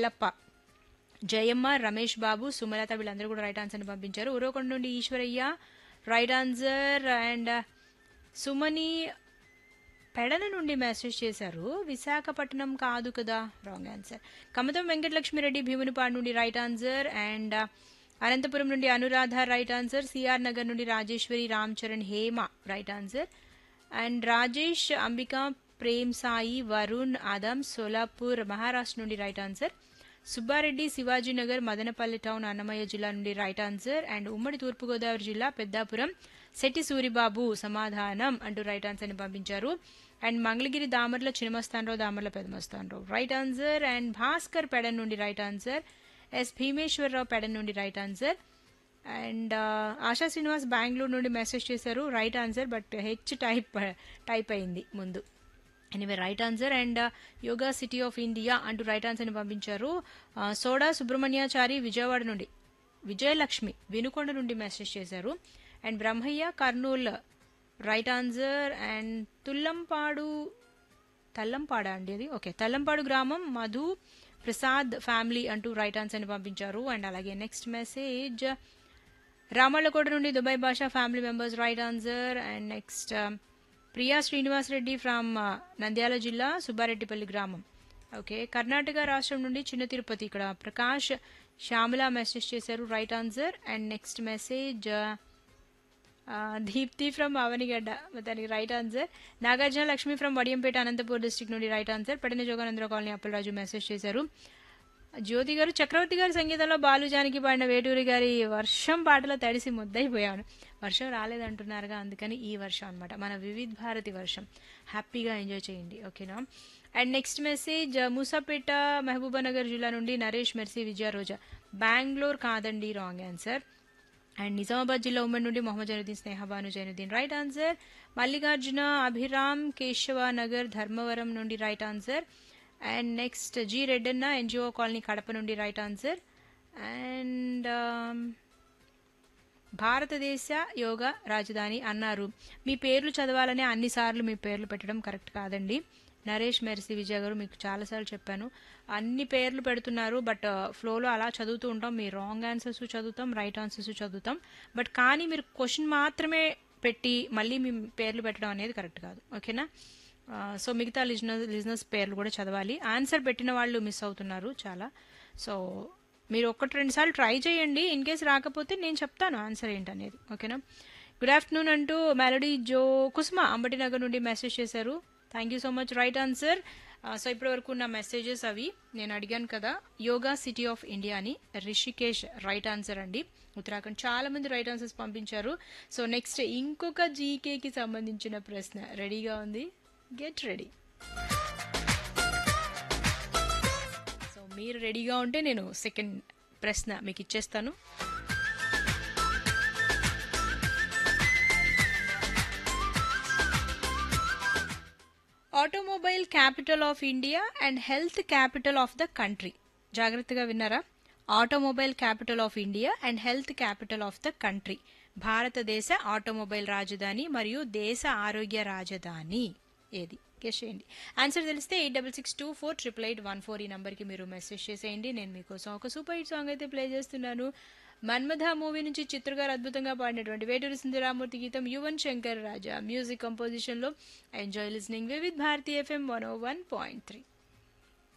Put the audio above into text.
ఎల్లప్ప జయమ్మ రమేష్ బాబు సుమలత వీళ్ళందరూ కూడా రైట్ ఆన్సర్ని పంపించారు ఉరవకొండ నుండి Eshwarayya right answer and Sumani Pedana నుండి మెసేజ్ చేశారు విశాఖపట్నం కాదు కదా రాంగ్ ఆన్సర్ కమతం వెంకటలక్ష్మిరెడ్డి భీమునిపాడు నుండి రైట్ ఆన్సర్ అండ్ అనంతపురం నుండి Anuradha right answer CR Nagar నుండి Rajeshwari Ram Charan Hema right answer and Rajesh Ambika Prem Sai Varun Adam Solapur Maharashtra నుండి right answer Subba Reddy Shivajinagar Madanapalle town Annamayya జిల్లా నుండి రైట్ ఆన్సర్ అండ్ ఉమ్మడి తూర్పుగోదావరి జిల్లా పెద్దాపురం శెట్టి సూరిబాబు సమాధానం అంటూ రైట్ ఆన్సర్ని పంపించారు and Mangalagiri Damarla Chinamastanarao Damarla Pedamastanarao right answer and Bhaskar Pedana నుండి right answer S Bhimeswararao Pedana నుండి right answer and Asha Srinivas Bengaluru నుండి మెసేజ్ చేశారు right answer but H type type అయింది ముందు anyway right answer and yoga city of India అంటూ రైట్ ఆన్సర్ని పంపించారు ఆ, సోడా సుబ్రహ్మణ్యాచారి విజయవాడ నుండి విజయలక్ష్మి వినుకొండ నుండి మెసేజ్ చేశారు and Brahmayya Kurnool right answer and Tullampadu Tallampada అండి అది ఓకే తల్లంపాడు గ్రామం మధు ప్రసాద్ ఫ్యామిలీ అంటూ రైట్ ఆన్సర్ని పంపించారు అండ్ అలాగే నెక్స్ట్ మెసేజ్ రామళ్ళకోట నుండి Dubai Basha family members right answer and next Priya Srinivas Reddy from Nandyala జిల్లా సుబ్బారెడ్డిపల్లి గ్రామం ఓకే కర్ణాటక రాష్ట్రం నుండి చిన్న తిరుపతి ఇక్కడ ప్రకాష్ శ్యామల మెసేజ్ చేశారు right answer and next message Deepti from Avanigadda దానికి right answer Nagarjuna Lakshmi from Vadiyampeta Anantapur district నుండి right answer Pedana Joganandra colony Appalaraju message చేశారు జ్యోతి గారు చక్రవర్తి గారి సంగీతంలో బాలుజానికి పాడిన వేటూరి గారి వర్షం పాటలో తడిసి ముద్దయిపోయాను వర్షం రాలేదంటున్నారుగా అందుకని ఈ వర్షం అనమాట మన వివిధ్ భారతి వర్షం హ్యాపీగా ఎంజాయ్ చేయండి ఓకేనా and next message Moosapeta Mahabubnagar జిల్లా నుండి నరేష్ మెర్సీ విజయ రోజా బెంగళూరు కాదండి రాంగ్ ఆన్సర్ అండ్ నిజామాబాద్ జిల్లా ఉమ్మడి నుండి మొహమ్మద్ జైనుద్దీన్ స్నేహబాను జైనుద్దీన్ రైట్ ఆన్సర్ మల్లికార్జున అభిరామ్ కేశవ నగర్ ధర్మవరం నుండి right answer and next G Reddanna NGO colony Kadapa నుండి రైట్ ఆన్సర్ అండ్ భారతదేశ యోగా రాజధాని అన్నారు మీ పేర్లు చదవాలని అన్నిసార్లు మీ పేర్లు పెట్టడం కరెక్ట్ కాదండి నరేష్ మెర్సీ విజయ్ గారు మీకు చాలాసార్లు చెప్పాను అన్ని పేర్లు పెడుతున్నారు బట్ ఫ్లోలో అలా చదువుతూ ఉంటాం మీ రాంగ్ ఆన్సర్స్ చదువుతాం రైట్ ఆన్సర్స్ చదువుతాం బట్ కానీ మీరు క్వశ్చన్ మాత్రమే పెట్టి మళ్ళీ మీ పేర్లు పెట్టడం అనేది కరెక్ట్ కాదు ఓకేనా సో మిగతా లిజినర్స్ లిజినర్స్ పేర్లు కూడా చదవాలి ఆన్సర్ పెట్టిన వాళ్ళు మిస్ అవుతున్నారు చాలా సో మీరు ఒకటి రెండు సార్లు ట్రై చేయండి ఇన్ కేస్ రాకపోతే నేను చెప్తాను ఆన్సర్ ఏంటనేది ఓకేనా గుడ్ ఆఫ్టర్నూన్ అంటూ మెలడీ జో కుసుమ అంబటి నగర్ నుండి మెసేజ్ చేశారు thank you so much right answer so ఇప్పటి వరకు ఉన్న మెసేజెస్ అవి నేను అడిగాను కదా యోగా సిటీ ఆఫ్ ఇండియా అని రిషికేష్ రైట్ ఆన్సర్ అండి ఉత్తరాఖండ్ చాలా మంది రైట్ ఆన్సర్స్ పంపించారు సో నెక్స్ట్ ఇంకొక జీకేకి సంబంధించిన ప్రశ్న రెడీగా ఉంది గెట్ రెడీ సో మీరు రెడీగా ఉంటే నేను సెకండ్ ప్రశ్న మీకు ఇచ్చేస్తాను automobile capital of India and health capital of the country జాగ్రత్తగా విన్నారా automobile capital of India and health capital of the country భారతదేశ ఆటోమొబైల్ రాజధాని మరియు దేశ ఆరోగ్య రాజధాని ఏది గెస్ చేయండి ఆన్సర్ తెలిస్తే eight double six two four triple eight one four ఈ నంబర్కి మీరు మెసేజ్ చేసేయండి నేను మీకోసం ఒక సూపర్ హిట్ సాంగ్ అయితే ప్లే చేస్తున్నాను మన్మథ మూవీ నుంచి చిత్ర గారు అద్భుతంగా పాడినటువంటి వేటూరి సుందరామూర్తి గీతం యువన్ శంకర్ రాజా మ్యూజిక్ కంపోజిషన్లో enjoy listening Vividh Bharati FM one O one point three